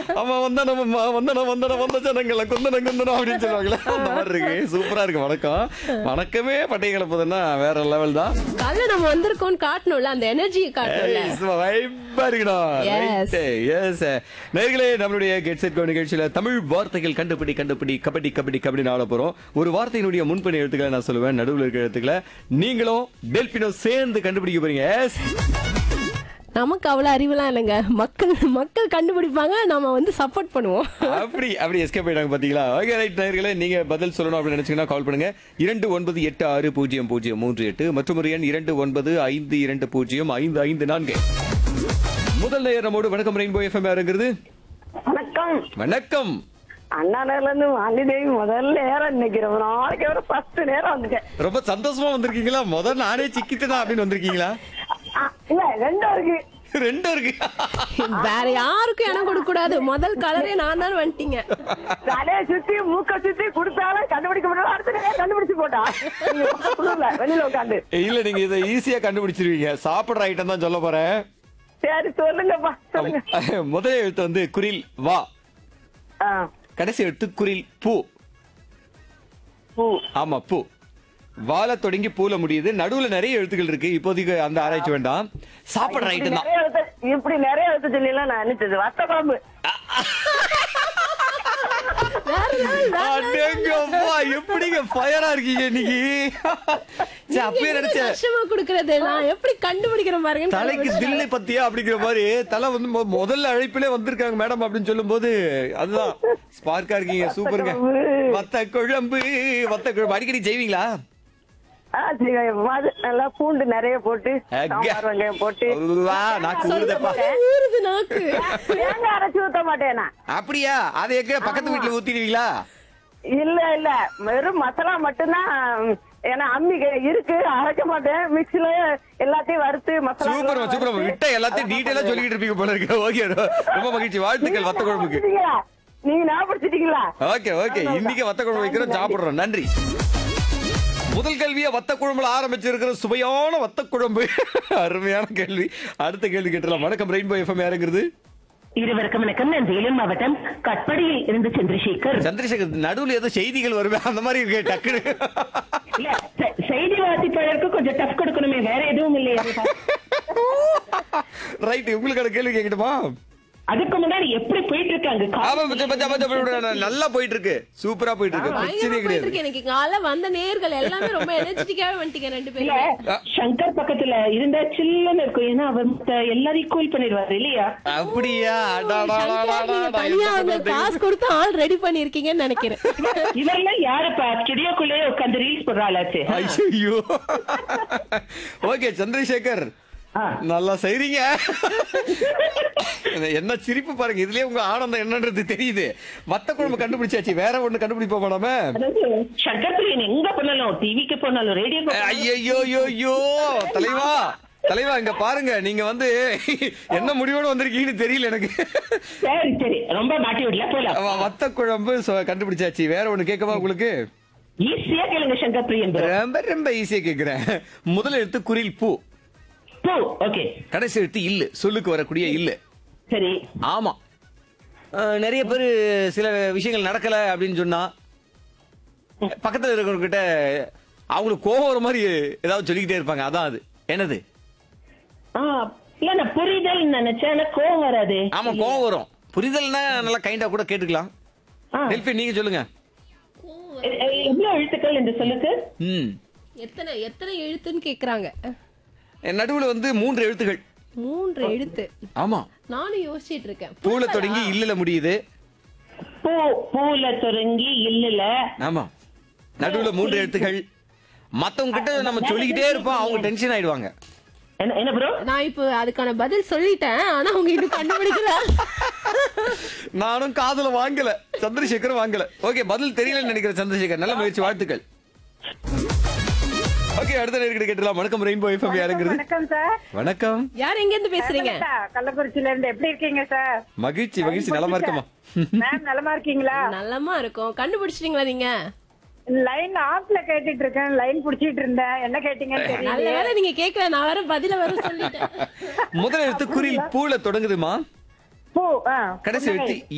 ஆமா வந்தனம் வந்தனம் வந்தனம் வந்த ஜனங்கள குந்தனம் குந்தனம் அப்படின்னு சொல்லுவாங்களே அந்த மாதிரி இருக்கு சூப்பரா இருக்கு வணக்கம் வணக்கமே பட்டை கிளப்புதுன்னா வேற லெவல் தான் காலைல நம்ம வந்திருக்கோம்னு காட்டணும்ல அந்த எனர்ஜியை காட்டணும்ல வைப்பா இருக்கணும் Yes. எஸ் நேர்களே நம்மளுடைய கெட் செட் கோ நிகழ்ச்சியில தமிழ் வார்த்தைகள் கண்டுபிடி கண்டுபிடி கபடி கபடி கபடி ஆட போறோம் ஒரு வார்த்தையினுடைய முன்பணி எழுத்துக்களை நான் சொல்லுவேன் நடுவில் இருக்கிற எழுத்துக்களை நீங்களும் டெல்பினோ சேர்ந்து கண்டுபிடிக்க போறீங்க எஸ் நமக்கு அவ்வளவு அறிவுலாம் இல்லைங்க மக்கள் மக்கள் கண்டுபிடிப்பாங்க நம்ம வந்து சப்போர்ட் பண்ணுவோம் அப்படி அப்படி எஸ்கேப் ஆயிட்டாங்க பாத்தீங்களா ஓகே ரைட் நேர்களே நீங்க பதில் சொல்லணும் அப்படின்னு நினைச்சீங்கன்னா கால் பண்ணுங்க இரண்டு ஒன்பது எட்டு ஆறு பூஜ்ஜியம் பூஜ்ஜியம் மூன்று எட்டு மற்றும் ஒரு எண் இரண்டு ஒன்பது ஐந்து இரண்டு பூஜ்ஜியம் ஐந்து ஐந்து நான்கு முதல் நேயர் நம்மோடு வணக்கம் ரெயின்போ எஃப்எம் யாருங்கிறது வணக்கம் வணக்கம் அண்ணா நகர்ல இருந்து வாணிதேவி முதல்ல நேரம் இன்னைக்கு ரொம்ப நாளைக்கு ஒரு ஃபர்ஸ்ட் நேரம் வந்துட்டேன் ரொம்ப சந்தோஷமா வந்திருக்கீங்களா முதல் நானே சிக்கிட்டுதான் அப்படின்னு வந்திருக்கீங்களா ஆ, இல்ல ரெண்டும் இருக்கு ரெண்டும் இருக்கு வேற யாருக்கும் இடம் கொடுக்க கூடாது முதல் கலரே நான் தான் வந்துட்டீங்க தலையை சுத்தி மூக்க சுத்தி கொடுத்தாலும் கண்டுபிடிக்க முடியல அடுத்த நேரம் கண்டுபிடிச்சு போட்டா நீங்க குளிர்ல, வெளியில உட்காந்து இல்ல நீங்க இதை ஈஸியா கண்டுபிடிச்சிருவீங்க சாப்பிடுற ஐட்டம் தான் சொல்ல போறேன் சரி சொல்லுங்கப்பா சொல்லுங்க முதல் எழுத்து வந்து குரில் வா ஆ, கடைசி எழுத்து குரில் பூ பூ ஆமா பூ வாழ தொடங்கி பூல முடியுது நடுவுல நிறைய எழுத்துக்கள் இருக்கு இப்போதைக்கு அந்த ஆராய்ச்சி வேண்டாம் சாப்பிடுற இப்படி ஐட்டம் தான் நிறைய எழுத்து இப்படி நிறைய எழுத்து சொல்லலாம் நான் நினைச்சது வத்த குழம்பு வேற level, வேற அடேங்கப்பா, எப்படிங்க ஃபயரா இருக்கீங்க இன்னைக்கு சே, அப்பயே level. நினைச்சேன் கஷ்டமா கொடுக்கறது நான் எப்படி கண்டுபிடிக்கிறேன் பாருங்க தலைக்கு தில்லு பத்தியா அப்படிங்கிற மாதிரி தலை வந்து மொ- முதல்ல அழைப்பிலே வந்திருக்காங்க மேடம் அப்படின்னு சொல்லும்போது அதுதான் ஸ்பார்க்கா இருக்கீங்க சூப்பருங்க வத்த குழம்பு வத்த குழம்பு அடிக்கடி செய்வீங்களா ஆ, சரி, அது நல்லா பூண்டு நிறைய போட்டு அக்கா. சாம்பார் வெங்காயம் போட்டு வா, நாக்கு ஊறுதப்பா ஊறுது நாக்கு தேங்காய் அரைச்சு ஊத்த மாட்டேன் நான் அப்படியா அதை எங்க பக்கத்து வீட்டுல ஊத்திடுவீங்களா இல்ல இல்ல வெறும் மசாலா மட்டும்தான் ஏன்னா அம்மி கை- இருக்கு அரைக்க மாட்டேன் மிக்ஸில எல்லாத்தையும் வறுத்து மசாலா சூப்பர் சூப்பர் விட்ட எல்லாத்தையும் டீடைலா சொல்லிக்கிட்டு இருப்பீங்க போல இருக்கு ஓகே ரொம்ப மகிழ்ச்சி வாழ்த்துக்கள் வத்த குழம்புக்கு நீங்க ஞாபகப்படுத்திட்டீங்களா ஓகே ஓகே இன்னைக்கு வத்த குழம்பு வைக்கிறோம் சாப்பிடுறோம் நன்றி முதல் கேள்வியா வத்த குழம்புல ஆரம்பிச்சிருக்கிற சுவையான வத்த குழம்பு அருமையான கேள்வி அடுத்த கேள்வி கேட்டலாம் வணக்கம் ரெயின்போ எஃப்எம் யாருங்கிறது இருவருக்கும் வணக்கம் நான் வேலூர் மாவட்டம் கட்படியில் இருந்து சந்திரசேகர் சந்திரசேகர் நடுவுல ஏதோ செய்திகள் வருமே அந்த மாதிரி இருக்கு டக்குனு இல்ல செ- செய்தி வாசிப்பாளருக்கு கொஞ்சம் டஃப் கொடுக்கணுமே வேற எதுவும் இல்லையா ரைட் உங்களுக்கான கேள்வி கேட்கட்டுமா அதுக்கு முன்னாடி எப்படி போயிட்டு இருக்காங்க ஆமா பச்சை பச்சை பச்சை பச்சை நல்லா போயிட்டு இருக்கு சூப்பரா போயிட்டு இருக்கு பயங்கரமா பிரச்சனையே போயிட்டு கிடையாது இருக்கு எனக்கு காலை வந்த நேர்கள் எல்லாமே ரொம்ப எனர்ஜெட்டிக்காவே வந்துட்டீங்க ரெண்டு இல்ல பேரும் சங்கர் பக்கத்துல இருந்தா சில்லுன்னு இருக்கும் ஏன்னா அவர் மத்த எல்லாரையும் கூல் பண்ணிடுவாரு இல்லையா அப்படியா அடாடாடாடாடா, தனியா என்ன வந்து பண்றது? காசு கொடுத்து ஆள் ரெடி பண்ணிருக்கீங்கன்னு நினைக்கிறேன் இவரெல்லாம் யாருப்பா ஸ்டுடியோக்குள்ளேயே உட்காந்து ரீல்ஸ் போடுறாளாச்சு ஐயோ ஓகே சந்திரசேகர் ஆ. நல்லா செய்றீங்க என்ன சிரிப்பு பாருங்க இதுலயே உங்க ஆனந்தம் என்னன்றது தெரியுது வத்த குழம்பு கண்டுபிடிச்சாச்சு வேற ஒண்ணு கண்டுபிடிப்போம் மேடம் அதாவது சங்கர் பிரியன் எங்க போனாலும் டிவிக்கு போனாலும் ரேடியோ ஐயோ யோ தலைவா தலைவா இங்க பாருங்க நீங்க வந்து என்ன முடிவோட வந்திருக்கீங்கன்னு தெரியல எனக்கு சரி சரி ரொம்ப மாட்டி விடல போலாம் அவ- வத்த குழம்பு சொ- கண்டுபிடிச்சாச்சு வேற ஒண்ணு கேட்கவா உங்களுக்கு ஈஸியா கேளுங்க சங்கர் பிரியன் bro. ரொம்ப ரொம்ப ஈஸியா கேக்குறேன் முதல் எழுத்து குரில் பூ பூ ஓகே கடைசி எழுத்து இல்லு சொல்லுக்கு வரக்கூடிய இல்லு சரி ஆமா அஹ், நிறைய பேர் சில விஷயங்கள் நடக்கல அப்படின்னு சொன்னா பக்கத்துல இருக்கிறவங்க கிட்ட அவங்களுக்கு கோவம் வர மாதிரி ஏதாவது சொல்லிக்கிட்டே இருப்பாங்க அதான் அது என்னது ஆ இல்ல நான் புரிதல் நினைச்சேன் ஆனா கோவம் வராது ஆமா கோவம் வரும் புரிதல்னா நல்லா கைண்டா கூட கேட்டுக்கலாம் ஆ. டெல்பி நீங்க சொல்லுங்க எ- எ- எவ்வளவு எழுத்துக்கள் என்று சொல்லுக்கு ம் எத்தனை எத்தனை எழுத்துன்னு கேக்குறாங்க நடுவுல வந்து மூன்று எழுத்துகள் மூன்று எழுத்து ஆமா நானும் யோசிச்சிட்டு இருக்கேன் பூல தொடங்கி இல்லல முடியுது பூ பூல தொடங்கி இல்லல ஆமா நடுவுல மூன்று எழுத்துகள் மத்தவங்க கிட்ட நம்ம சொல்லிக்கிட்டே இருப்போம் அவங்க டென்ஷன் ஆயிடுவாங்க என்ன என்ன ப்ரோ நான் இப்போ அதுக்கான பதில் சொல்லிட்டேன் ஆனா அவங்க இன்னும் கண்டுபிடிக்கல நானும் காதுல வாங்கல சந்திரசேகர் வாங்கல ஓகே பதில் தெரியலன்னு நினைக்கிறேன் சந்திரசேகர் நல்ல முயற்சி வாழ்த்துக்கள் ஓகே அடுத்த நேர்கிட்ட கேட்டலாம் வணக்கம் ரெயின்போ எஃப்எம் யாருங்கிறது வணக்கம் சார் வணக்கம் யார் எங்க இருந்து பேசுறீங்க கள்ளக்குறிச்சியில இருந்து எப்படி இருக்கீங்க சார் மகிழ்ச்சி மகிழ்ச்சி நலமா இருக்கமா மேம் நலமா இருக்கீங்களா நல்லமா இருக்கும் கண்டுபிடிச்சிட்டீங்களா நீங்க லைன் ஆஃப்ல கேட்டுட்டு இருக்கேன் லைன் புடிச்சிட்டு இருந்தேன் என்ன கேட்டீங்கன்னு நல்ல தெரியல வேளை நீங்க கேட்கல நான் வேற பதில வர சொல்லிட்டேன் முதல் எழுத்து குரில் பூல தொடங்குதுமா பூ ஆ கடைசி எழுத்து